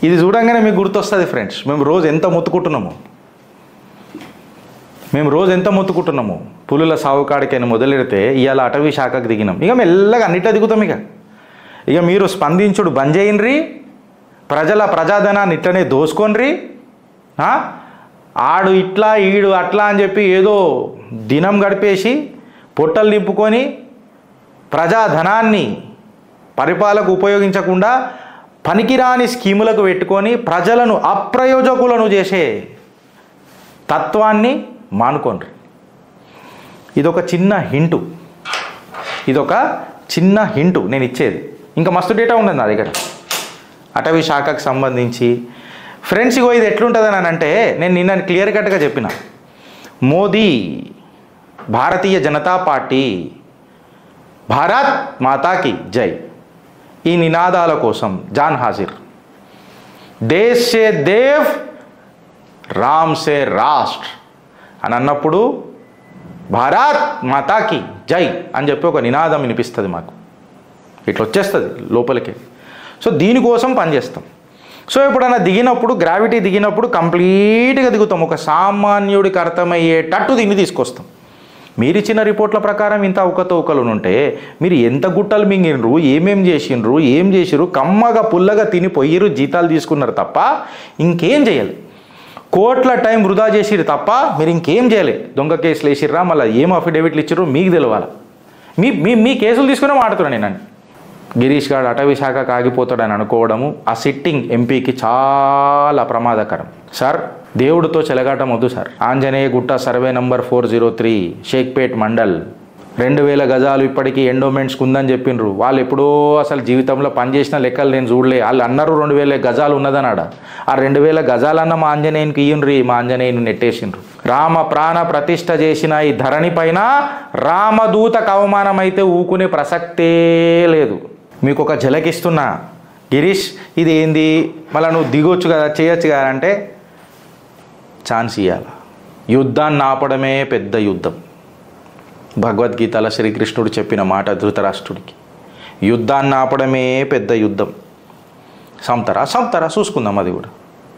ఇది చూడంగానే మీకు గుర్తొస్తుంది ఫ్రెండ్స్ మేము రోజు ఎంత మొత్తుకుంటున్నాము మేము రోజు ఎంత మొత్తుకుంటున్నాము పులుల సాగు కాడికైనా మొదలెడితే ఇవాళ అటవీ శాఖకు దిగినాం ఇక మెల్లగా అన్నిట్లో దిగుతాం ఇక ఇక మీరు స్పందించుడు బంద్ చేయండి ప్రజల ప్రజాధనాన్ని ఇట్లనే దోసుకోండ్రి ఆ? ఆడు ఇట్లా ఈడు అట్లా అని చెప్పి ఏదో దినం గడిపేసి పొట్టలు నింపుకొని ప్రజాధనాన్ని పరిపాలకు ఉపయోగించకుండా పనికిరాని స్కీములకు పెట్టుకొని ప్రజలను అప్రయోజకులను చేసే తత్వాన్ని మానుకోండి ఇదొక చిన్న హింటు ఇదొక చిన్న హింటు నేను ఇచ్చేది ఇంకా మస్తు డేటా ఉన్నది నా దగ్గర అటవీ శాఖకు సంబంధించి ఫ్రెండ్స్ ఇగో ఇది ఎట్లుంటుందని అని అంటే నేను నిన్న క్లియర్ కట్గా చెప్పిన మోదీ భారతీయ జనతా పార్టీ భారత్ మాతాకి జై ఈ నినాదాల కోసం జాన్ హాజిర్ దేశ్ సే దేవ్ రామ్ సే రాష్ట్ర అని అన్నప్పుడు భారత్ మాతాకి జై అని చెప్పి ఒక నినాదం వినిపిస్తుంది మాకు ఇట్లా వచ్చేస్తుంది లోపలికి సో దీనికోసం పనిచేస్తాం సో ఎప్పుడైనా దిగినప్పుడు గ్రావిటీ దిగినప్పుడు కంప్లీట్గా దిగుతాం ఒక సామాన్యుడికి అర్థమయ్యేటట్టు దీన్ని తీసుకొస్తాం మీరు ఇచ్చిన రిపోర్ట్ల ప్రకారం ఇంత అవకతవకలు ఉంటే మీరు ఎంత గుట్టలు మింగినరు ఏమేం చేసిండ్రు ఏం చేసిర్రు కమ్మగా పుల్లగా తిని పొయ్యిరు జీతాలు తీసుకున్నారు తప్ప ఇంకేం చేయాలి కోట్ల టైం వృధా చేసిరు తప్ప మీరు ఇంకేం చేయలే దొంగ కేసులు వేసిర్రా మళ్ళీ ఏం అఫిడేవిట్లు ఇచ్చిర్రు మీకు తెలవాలి మీ మీ మీ కేసులు తీసుకునే మాట్లాడుతున్నాను నేను గిరీష్ గారు అటవీ శాఖకు ఆగిపోతాడని అనుకోవడము ఆ సిట్టింగ్ ఎంపీకి చాలా ప్రమాదకరం సార్ దేవుడితో చెలగాటం వద్దు sir Anjaneya Gutta survey number four zero three Shaikpet mandal రెండు వేల గజాలు ఇప్పటికీ ఎండోమెంట్స్కి ఉందని చెప్పిండ్రు వాళ్ళు ఎప్పుడో అసలు జీవితంలో పనిచేసిన లెక్కలు నేను చూడలే వాళ్ళు అన్నారు రెండు వేల గజాలు ఉన్నదన్నాడ ఆ రెండు వేల గజాలన్న మా ఆంజనేయునికి ఇయ్యండ్రి మా ఆంజనేయుని నెట్టేసిండ్రు రామ ప్రాణ ప్రతిష్ఠ చేసిన ఈ ధరణి పైన రామదూతకు అవమానం అయితే ఊకునే ప్రసక్తే లేదు మీకు ఒక జలకిస్తున్నా గిరీష్ ఇది ఏంది మళ్ళీ నువ్వు దిగొచ్చు కదా చేయొచ్చు కదా అంటే ఛాన్స్ ఇవ్వాలి యుద్ధాన్ని ఆపడమే పెద్ద యుద్ధం భగవద్గీతలో శ్రీకృష్ణుడు చెప్పిన మాట ధృతరాష్ట్రుడికి యుద్ధాన్ని ఆపడమే పెద్ద యుద్ధం సంతరా సంతరా చూసుకుందాం అది కూడా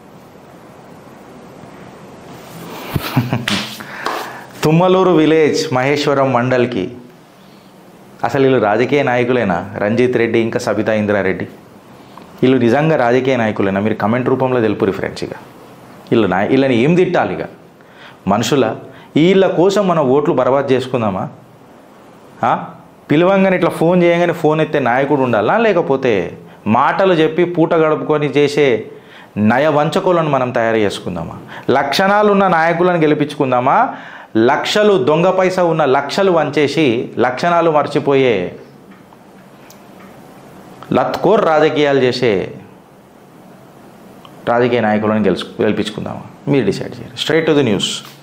తుమ్మలూరు విలేజ్ మహేశ్వరం మండల్కి అసలు వీళ్ళు రాజకీయ నాయకులేనా రంజిత్ రెడ్డి ఇంకా సబితా ఇంద్రారెడ్డి వీళ్ళు నిజంగా రాజకీయ నాయకులేనా మీరు కమెంట్ రూపంలో తెలుపురి ఫ్రెండ్స్ ఇక వీళ్ళు నాయ వీళ్ళని ఏం తిట్టాలి ఇక మనుషుల వీళ్ళ కోసం మనం ఓట్లు బర్బాద్ చేసుకుందామా ఆ? పిలవంగానే ఇట్లా ఫోన్ చేయగానే ఫోన్ ఎత్తే నాయకుడు ఉండాలా లేకపోతే మాటలు చెప్పి పూట గడుపుకొని చేసే నయ వంచకులను మనం తయారు చేసుకుందామా లక్షణాలు ఉన్న నాయకులను గెలిపించుకుందామా లక్షలు దొంగ పైసా ఉన్న లక్షలు వంచేసి లక్షణాలు మర్చిపోయే లత్కోర్ రాజకీయాలు చేసే రాజకీయ నాయకులను గెలుచు గెలిపించుకుందామా మీరు డిసైడ్ చేయండి స్ట్రైట్ టు ది న్యూస్